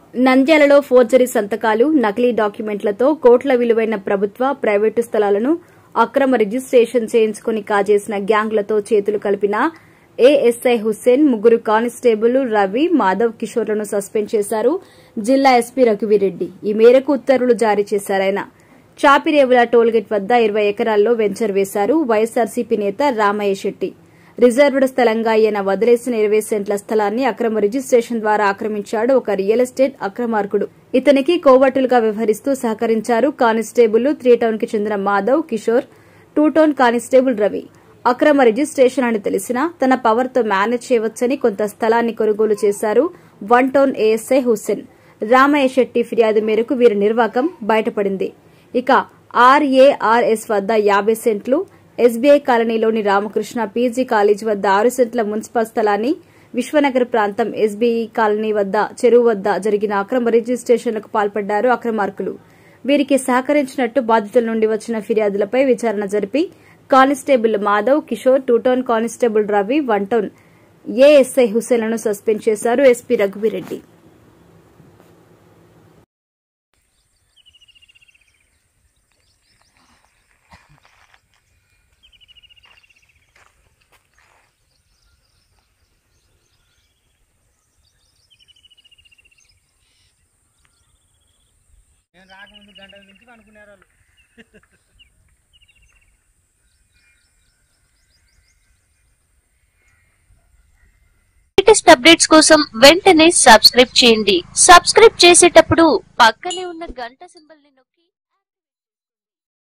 నంద్యాలలో ఫోర్జరీ సంతకాలు నకిలీ డాక్యుమెంట్లతో కోట్ల విలువైన ప్రభుత్వ ప్రైవేటు స్థలాలను అక్రమ రిజిస్ట్రేషన్ చేయించుకుని కాజేసిన గ్యాంగ్లతో చేతులు కలిపిన ఏఎస్ఐ హుస్సేన్ ముగ్గురు కానిస్టేబుల్ రవి మాధవ్ కిషోర్లను సస్పెండ్ చేశారు జిల్లా ఎస్పీ రఘువీరెడ్డి ఈ మేరకు ఉత్తర్వులు జారీ చేశారాయన చాపిరేవుల టోల్గేట్ వద్ద ఇరవై ఎకరాల్లో వెంచర్ వేశారు వైఎస్సార్సీపీ నేత రామయ్య శెట్టి రిజర్వ్డ్ స్థలంగా ఈయన వదిలేసిన ఇరవై సెంట్ల స్థలాన్ని అక్రమ రిజిస్ట్రేషన్ ద్వారా ఆక్రమించాడు ఒక రియల్ ఎస్టేట్ అక్రమార్కుడు ఇతనికి కోవట్టులుగా వ్యవహరిస్తూ సహకరించారు కానిస్టేబుల్ త్రీ టౌన్ కి చెందిన Madhav Kishore two town constable Ravi అక్రమ రిజిస్ట్రేషన్ అని తెలిసినా తన పవర్ తో మేనేజ్ చేయవచ్చని కొంత స్థలాన్ని కొనుగోలు చేశారు one town ASI Hussain Ramaiah Shetty ఫిర్యాదు మేరకు వీరి నిర్వాకం బయటపడింది ఇక ఆర్ఏఆర్ఎస్ వద్ద యాభై సెంట్లు ఎస్బీఐ కాలనీలోని రామకృష్ణ పీజీ కాలేజ్ వద్ద ఆరు సెంట్ల మున్సిపల్ స్థలాన్ని విశ్వనగర్ ప్రాంతం ఎస్బీఐ కాలనీ వద్ద చెరువు వద్ద జరిగిన అక్రమ రిజిస్ట్రేషన్లకు పాల్పడ్డారు అక్రమార్కులు వీరికి సహకరించినట్టు బాధితుల నుండి వచ్చిన ఫిర్యాదులపై విచారణ జరిపి constable Madhav Kishore two town constable Ravi one town ASI హుసేన్లను సస్పెండ్ చేశారు ఎస్పీ రఘువీరెడ్డి నేను రాకముందు గంట నుంచి అనుకున్నారు వాళ్ళు లేటెస్ట్ అప్డేట్స్ కోసం వెంటనే సబ్స్క్రైబ్ చేయండి సబ్స్క్రైబ్ చేసేటప్పుడు పక్కనే ఉన్న గంట సింబల్ ని నొక్కి